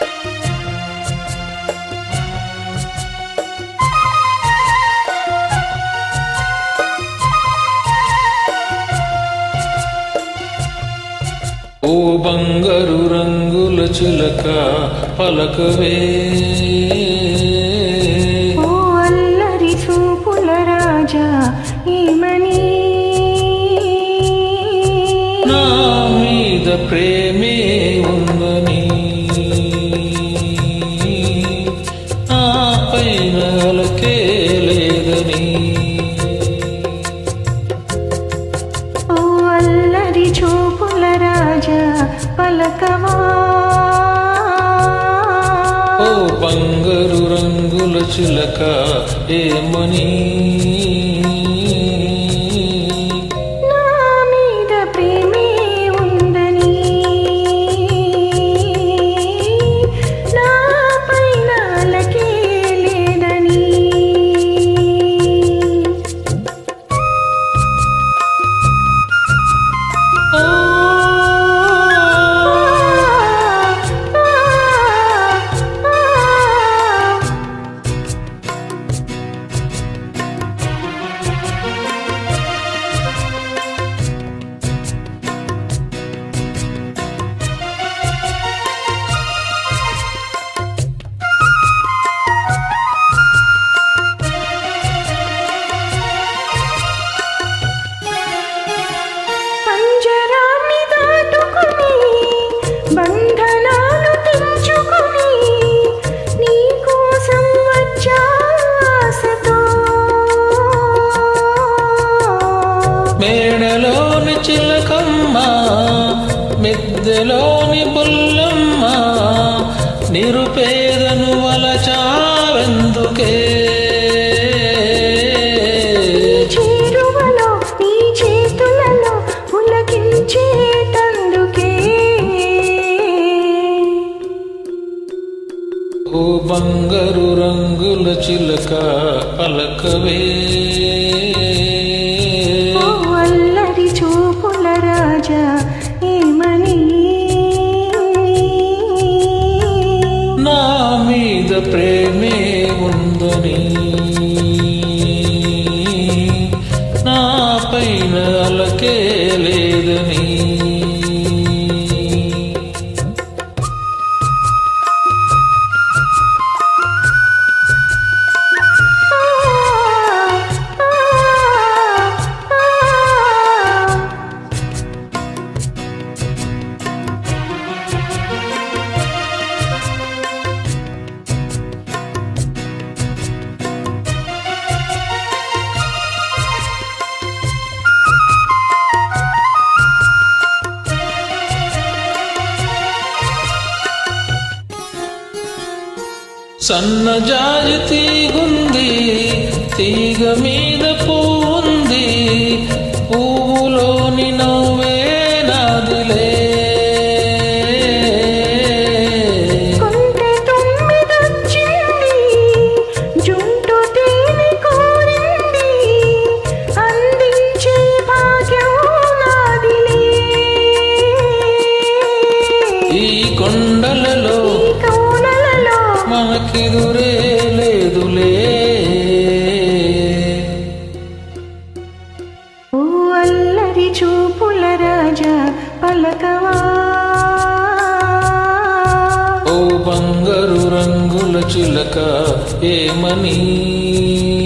ఓ బంగారు రంగుల చిలక పలకవే ఓ అల్లరి చూపుల రాజా ఏమని నా మీద ప్రేమే ఉందని నా పైన అలకే లేదని ఓ అల్లరి చూపుల రాజా పలకవా ఓ బంగారు రంగుల చిలక ఏమని నా మీద ప్రేమే ఉందని నా పైన అలకే లేదని ఓ పంజరాన్ని దాటుకుని బంధనాలు తెంచుకుని నీ కోసం వచ్చా ఆశతో మేడలోని చిలకమ్మ మిద్దెలోని బుల్లమ్మ నిరుపేదను వలచావెందుకే చేరువలో నీ చేతులలో పులకించేటందుకే ఓ బంగారు రంగుల చిలక పలకవే ఓ అల్లరి చూపుల రాజా ఏమని నా మీద ప్రేమే ఉందని నా పైన అలకే లేదని సన్నజాజి తీగుంది తీగ మీద పువ్వుంది పువ్వులోని నవ్వే నాదిలే కొంటె తుమ్మిదొచ్చింది, జుంటు తేనె కోరింది, అందించే భాగ్యం నాదిలే. ఈ కొండలలో ఈ కోనలలో మనకిదురే లేదులే ఓ అల్లరి చూపుల రాజా పలకవా ఓ బంగారు రంగుల చిలక ఏమని